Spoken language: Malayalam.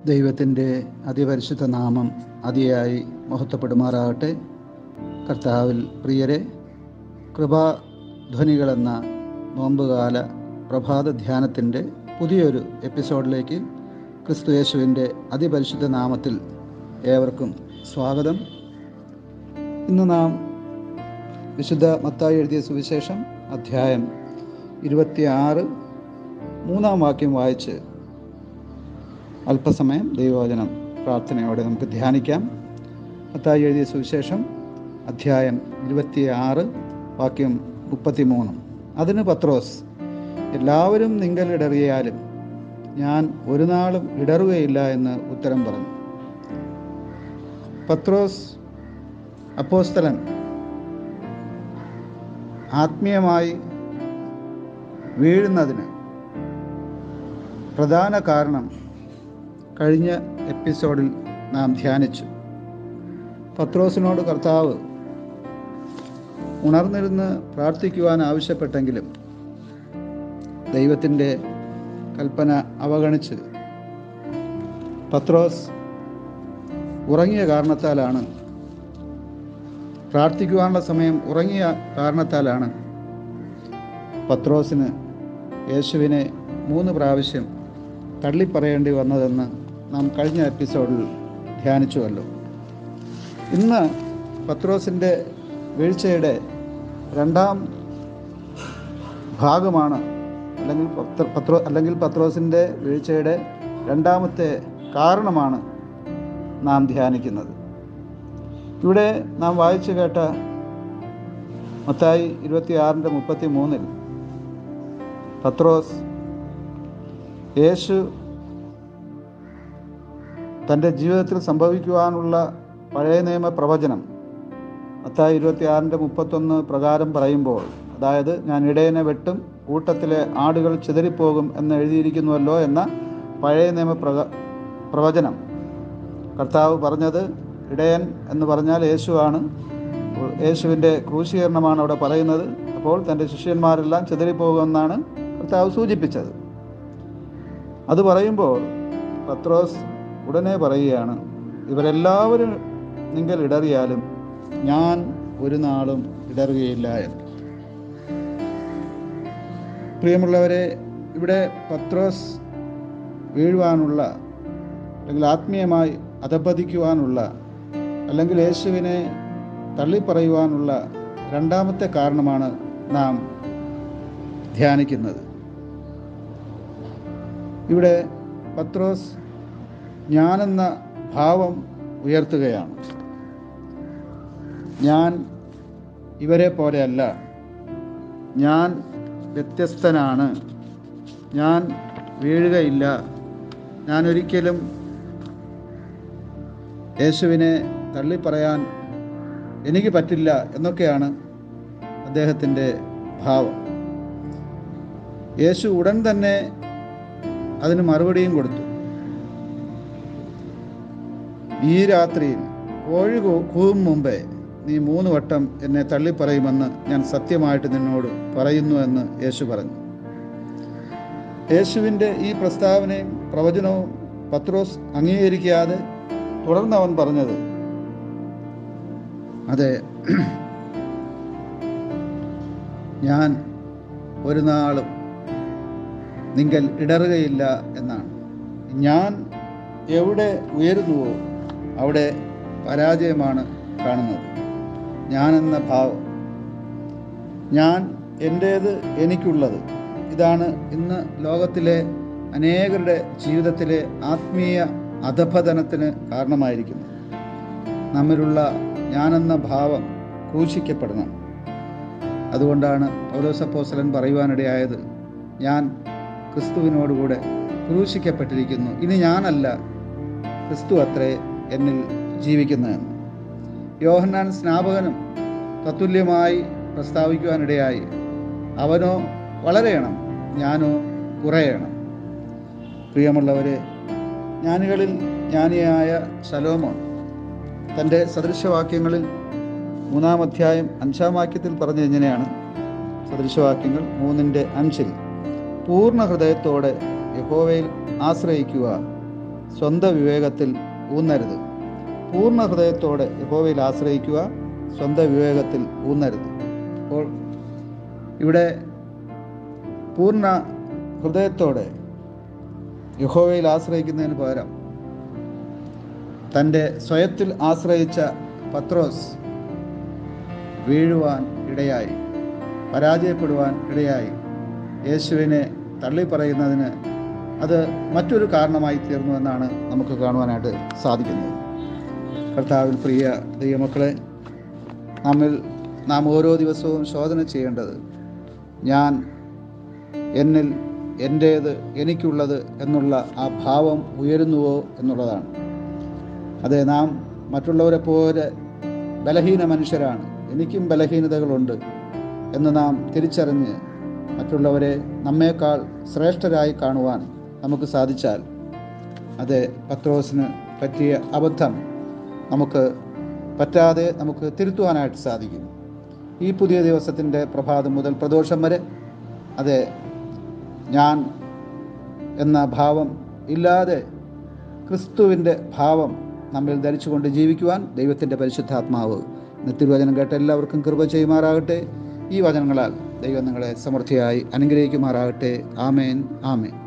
ദൈവത്തിൻ്റെ അതിപരിശുദ്ധ നാമം അതിയായി മഹത്വപ്പെടുമാറാകട്ടെ കർത്താവിൽ പ്രിയരെ കൃപാധ്വനികളെന്ന നോമ്പുകാല പ്രഭാത ധ്യാനത്തിൻ്റെ പുതിയൊരു എപ്പിസോഡിലേക്ക് ക്രിസ്തു യേശുവിൻ്റെ അതിപരിശുദ്ധ നാമത്തിൽ ഏവർക്കും സ്വാഗതം ഇന്ന് നാം വിശുദ്ധ മത്തായി എഴുതിയ സുവിശേഷം അധ്യായം ഇരുപത്തിയാറ് മൂന്നാം വാക്യം വായിച്ച് അല്പസമയം ദൈവവചനം പ്രാർത്ഥനയോടെ നമുക്ക് ധ്യാനിക്കാം മത്തായി എഴുതിയ സുവിശേഷം അധ്യായം ഇരുപത്തിയാറ് വാക്യം മുപ്പത്തിമൂന്ന് അതിന് പത്രോസ് എല്ലാവരും നിങ്ങൾ ഇടറിയാലും ഞാൻ ഒരു നാളും ഇടറുകയില്ല എന്ന് ഉത്തരം പറഞ്ഞു പത്രോസ് അപ്പോസ്തലൻ ആത്മീയമായി വീഴുന്നതിന് പ്രധാന കാരണം കഴിഞ്ഞ എപ്പിസോഡിൽ നാം ധ്യാനിച്ചു പത്രോസിനോട് കർത്താവ് ഉണർന്നിരുന്ന് പ്രാർത്ഥിക്കുവാൻ ആവശ്യപ്പെട്ടെങ്കിലും ദൈവത്തിൻ്റെ കൽപ്പന അവഗണിച്ച് പത്രോസ് ഉറങ്ങിയ കാരണത്താലാണ് പ്രാർത്ഥിക്കുവാനുള്ള സമയം ഉറങ്ങിയ കാരണത്താലാണ് പത്രോസിന് യേശുവിനെ മൂന്ന് പ്രാവശ്യം തള്ളിപ്പറയേണ്ടി വന്നതെന്ന് നാം കഴിഞ്ഞ എപ്പിസോഡിൽ ധ്യാനിച്ചുവല്ലോ ഇന്ന് പത്രോസിൻ്റെ വീഴ്ചയുടെ രണ്ടാം ഭാഗമാണ് അല്ലെങ്കിൽ പത്ര പത്രോ അല്ലെങ്കിൽ പത്രോസിൻ്റെ വീഴ്ചയുടെ രണ്ടാമത്തെ കാരണമാണ് നാം ധ്യാനിക്കുന്നത് ഇവിടെ നാം വായിച്ചു കേട്ട മത്തായി ഇരുപത്തിയാറിൻ്റെ മുപ്പത്തി മൂന്നിൽ പത്രോസ് യേശു തൻ്റെ ജീവിതത്തിൽ സംഭവിക്കുവാനുള്ള പഴയ നിയമ പ്രവചനം മത്തായി ഇരുപത്തിയാറിൻ്റെ മുപ്പത്തൊന്ന് പ്രകാരം പറയുമ്പോൾ അതായത് ഞാൻ ഇടയനെ വെട്ടും കൂട്ടത്തിലെ ആടുകൾ ചിതറിപ്പോകും എന്ന് എഴുതിയിരിക്കുന്നുവല്ലോ എന്ന പഴയ നിയമ പ്രക പ്രവചനം കർത്താവ് പറഞ്ഞത് ഇടയൻ എന്ന് പറഞ്ഞാൽ യേശുവാണ് യേശുവിൻ്റെ ക്രൂശീകരണമാണ് അവിടെ പറയുന്നത് അപ്പോൾ തൻ്റെ ശിഷ്യന്മാരെല്ലാം ചിതറിപ്പോകുമെന്നാണ് കർത്താവ് സൂചിപ്പിച്ചത് അത് പറയുമ്പോൾ പത്രോസ് ഉടനെ പറയുകയാണ് ഇവരെല്ലാവരും നിങ്ങൾ ഇടറിയാലും ഞാൻ ഒരു നാളും ഇടറുകയില്ല എന്ന് പ്രിയമുള്ളവരെ ഇവിടെ പത്രോസ് വീഴുവാനുള്ള അല്ലെങ്കിൽ ആത്മീയമായി അധപതിക്കുവാനുള്ള അല്ലെങ്കിൽ യേശുവിനെ തള്ളിപ്പറയുവാനുള്ള രണ്ടാമത്തെ കാരണമാണ് നാം ധ്യാനിക്കുന്നത് ഇവിടെ പത്രോസ് ഞാനെന്ന ഭാവം ഉയർത്തുകയാണ് ഞാൻ ഇവരെ പോലെയല്ല ഞാൻ വ്യത്യസ്തനാണ് ഞാൻ വീഴുകയില്ല ഞാൻ ഒരിക്കലും യേശുവിനെ തള്ളിപ്പറയാൻ എനിക്ക് പറ്റില്ല എന്നൊക്കെയാണ് അദ്ദേഹത്തിൻ്റെ ഭാവം യേശു ഉടൻ തന്നെ അതിന് മറുപടിയും കൊടുത്തു ഈ രാത്രിയിൽ കോഴി കൂവും മുമ്പേ നീ മൂന്ന് വട്ടം എന്നെ തള്ളിപ്പറയുമെന്ന് ഞാൻ സത്യമായിട്ട് നിന്നോട് പറയുന്നു എന്ന് യേശു പറഞ്ഞു യേശുവിൻ്റെ ഈ പ്രസ്താവനയും പ്രവചനവും പത്രോസ് അംഗീകരിക്കാതെ തുടർന്ന് അവൻ പറഞ്ഞത് അതെ ഞാൻ ഒരു നാളും നിങ്ങൾ ഇടറുകയില്ല എന്നാണ് ഞാൻ എവിടെ ഉയരുന്നുവോ അവിടെ പരാജയമാണ് കാണുന്നത് ഞാനെന്ന ഭാവം ഞാൻ എൻ്റേത് എനിക്കുള്ളത് ഇതാണ് ഇന്ന് ലോകത്തിലെ അനേകരുടെ ജീവിതത്തിലെ ആത്മീയ അധപതനത്തിന് കാരണമായിരിക്കുന്നത് നമ്മിലുള്ള ഞാനെന്ന ഭാവം ക്രൂശിക്കപ്പെടണം അതുകൊണ്ടാണ് പൗലോസപ്പോസലൻ പറയുവാനിടയായത് ഞാൻ ക്രിസ്തുവിനോടുകൂടെ ക്രൂശിക്കപ്പെട്ടിരിക്കുന്നു ഇനി ഞാനല്ല ക്രിസ്തു അത്രേ എന്നിൽ ജീവിക്കുന്നതെന്ന് യോഹന്നാൻ സ്നാപകനും തത്തുല്യമായി പ്രസ്താവിക്കുവാനിടയായി അവനോ വളരെയണം ഞാനോ കുറയണം പ്രിയമുള്ളവരെ ജ്ഞാനികളിൽ ജ്ഞാനിയായ ശലോമോൻ തൻ്റെ സദൃശവാക്യങ്ങളിൽ മൂന്നാം അധ്യായം അഞ്ചാം വാക്യത്തിൽ പറഞ്ഞ ഇങ്ങനെയാണ് സദൃശവാക്യങ്ങൾ മൂന്നിൻ്റെ അഞ്ചിൽ പൂർണ്ണ ഹൃദയത്തോടെ യഹോവയിൽ ആശ്രയിക്കുക സ്വന്തം വിവേകത്തിൽ ഊന്നരുത് പൂർണ്ണ ഹൃദയത്തോടെ യഹോവയിൽ ആശ്രയിക്കുക സ്വന്തം വിവേകത്തിൽ ഊന്നരുത് അപ്പോൾ ഇവിടെ പൂർണ്ണ ഹൃദയത്തോടെ യഹോവയിൽ ആശ്രയിക്കുന്നതിന് പകരം തൻ്റെ സ്വയത്തിൽ ആശ്രയിച്ച പത്രോസ് വീഴുവാൻ ഇടയായി പരാജയപ്പെടുവാൻ ഇടയായി യേശുവിനെ തള്ളിപ്പറയുന്നതിന് അത് മറ്റൊരു കാരണമായി തീർന്നു എന്നാണ് നമുക്ക് കാണുവാനായിട്ട് സാധിക്കുന്നത് കർത്താവിൽ പ്രിയ ദൈവമക്കളെ നമ്മിൽ നാം ഓരോ ദിവസവും ശോധന ചെയ്യേണ്ടത് ഞാൻ എന്നിൽ എൻ്റേത് എനിക്കുള്ളത് എന്നുള്ള ആ ഭാവം ഉയരുന്നുവോ എന്നുള്ളതാണ് അതെ നാം മറ്റുള്ളവരെ പോലെ ബലഹീന മനുഷ്യരാണ് എനിക്കും ബലഹീനതകളുണ്ട് എന്ന് നാം തിരിച്ചറിഞ്ഞ് മറ്റുള്ളവരെ നമ്മേക്കാൾ ശ്രേഷ്ഠരായി കാണുവാൻ നമുക്ക് സാധിച്ചാൽ അത് പത്രോസിന് പറ്റിയ അബദ്ധം നമുക്ക് പറ്റാതെ നമുക്ക് തിരുത്തുവാനായിട്ട് സാധിക്കും ഈ പുതിയ ദിവസത്തിൻ്റെ പ്രഭാതം മുതൽ പ്രദോഷം വരെ അതെ ഞാൻ എന്ന ഭാവം ഇല്ലാതെ ക്രിസ്തുവിൻ്റെ ഭാവം നമ്മിൽ ധരിച്ചുകൊണ്ട് ജീവിക്കുവാൻ ദൈവത്തിൻ്റെ പരിശുദ്ധാത്മാവ് നിത്യവചനം കേട്ട എല്ലാവർക്കും കൃപ ചെയ്യുമാറാകട്ടെ ഈ വചനങ്ങളാൽ ദൈവം നിങ്ങളെ സമൃദ്ധിയായി അനുഗ്രഹിക്കുമാറാകട്ടെ ആമേൻ ആമേൻ